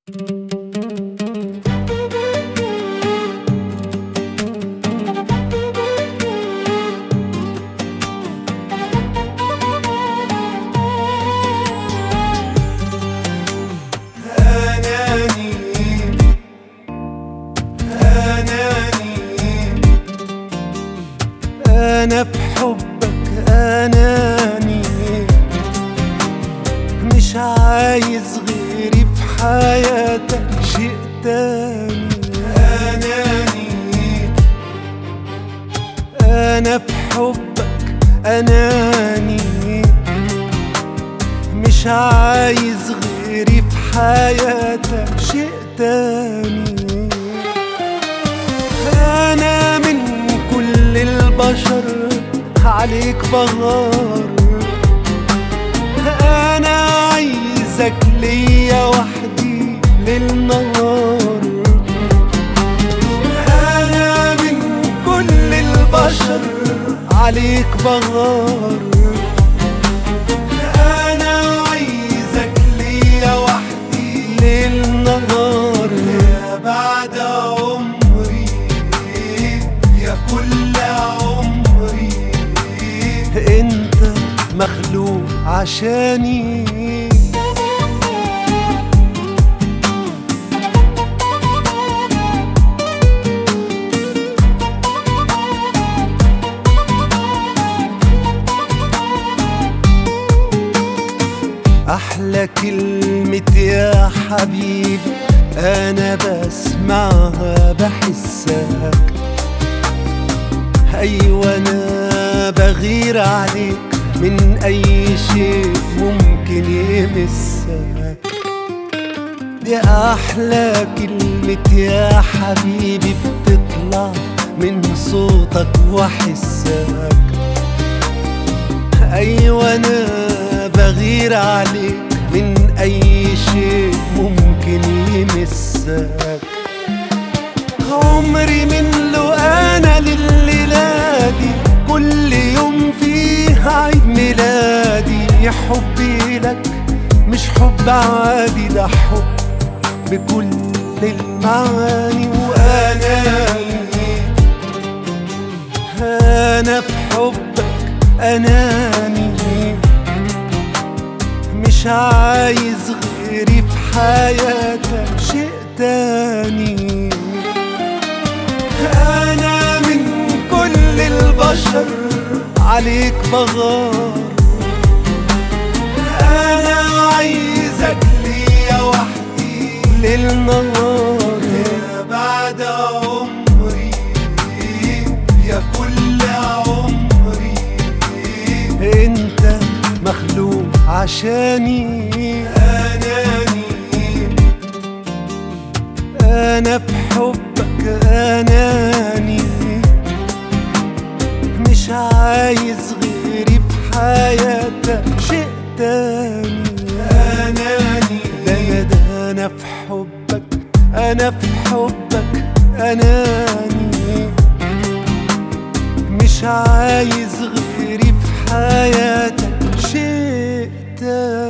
أناني أناني أنا بحبك أناني مش عايز غيري في حياتك شيء تاني أناني أنا بحبك أناني مش عايز غيري في حياتك شيء تاني أنا من كل البشر عليك بغار أنا عايزك ليا وحدي للنهار أنا من كل البشر عليك بغار أنا عايزك ليا وحدي للنهار يا بعد عمري يا كل عمري انت مخلوق عشاني أحلى كلمة يا حبيبي أنا بسمعها بحسك أيوة أنا بغير عليك من أي شيء ممكن يمسك دي أحلى كلمة يا حبيبي بتطلع من صوتك وحسك أيوة أنا بغير عليك من أي شيء ممكن يمسك عمري من له أنا لليلة دي كل يوم فيه عيد ميلادي حبي لك مش حب عادي ده حب بكل المعاني وأناني أنا بحبك أناني مش عايز غيري في حياتك شيء تاني أنا من كل البشر عليك بغار أنا عايزك ليا وحدي للنهار يا بعد عمري يا كل عمري انت مخلوق عشاني أناني أنا بحبك أناني مش عايز غيري في حياتك شيء تاني أناني ده أنا ده أنا في حبك أنا في حبك أناني مش عايز غيري في حياتك شيء تاني